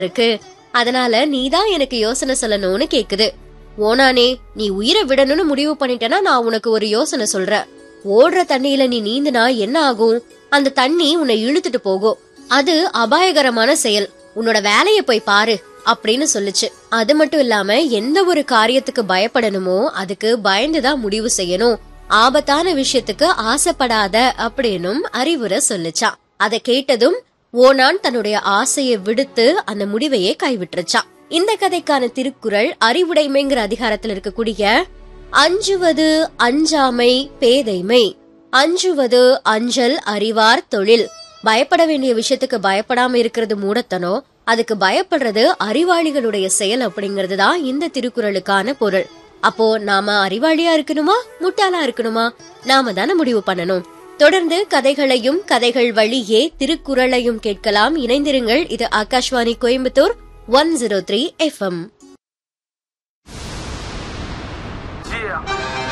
இருக்கு அதனால நீதான் எனக்கு யோசனை சொல்லணும்னு கேக்குது ஓனானே நீ உயிரை விடணும்னு முடிவு பண்ணிட்டேன்னா நான் உனக்கு ஒரு யோசனை சொல்றேன் ஓடுற தண்ணியில நீ நீந்தினா என்ன ஆகும் அந்த தண்ணி உன்னை இழுத்துட்டு போகும் அது அபாயகரமான செயல் உன்னோட வேலைய போய் பாரு அப்படின்னு சொல்லுச்சு அது மட்டும் இல்லாம எந்த ஒரு காரியத்துக்கு பயப்படணுமோ அதுக்கு பயந்துதான் முடிவு செய்யணும் ஆபத்தான விஷயத்துக்கு ஆசைப்படாத அப்படின்னும் அறிவுரை சொல்லுச்சான் அதை கேட்டதும் ஓனான் தன்னுடைய ஆசையை விடுத்து அந்த முடிவையே கைவிட்டுருச்சான் இந்த கதைக்கான திருக்குறள் அறிவுடைமைங்கிற அதிகாரத்துல இருக்கக்கூடிய அஞ்சுவது அஞ்சாமை பேதைமை அஞ்சுவது அஞ்சல் அறிவார் தொழில் பயப்பட வேண்டிய விஷயத்துக்கு பயப்படாம இருக்கிறது மூடத்தனம் அதுக்கு பயப்படுறது அறிவாளிகளுடைய செயல் அப்படிங்கிறது தான் இந்த திருக்குறளுக்கான பொருள் அப்போ நாம அறிவாளியா இருக்கணுமா முட்டாளா இருக்கணுமா நாம தானே முடிவு பண்ணணும் தொடர்ந்து கதைகளையும் கதைகள் வழியே திருக்குறளையும் கேட்கலாம் இணைந்திருங்கள் இது Akashvani Coimbatore one zero three FM Yeah.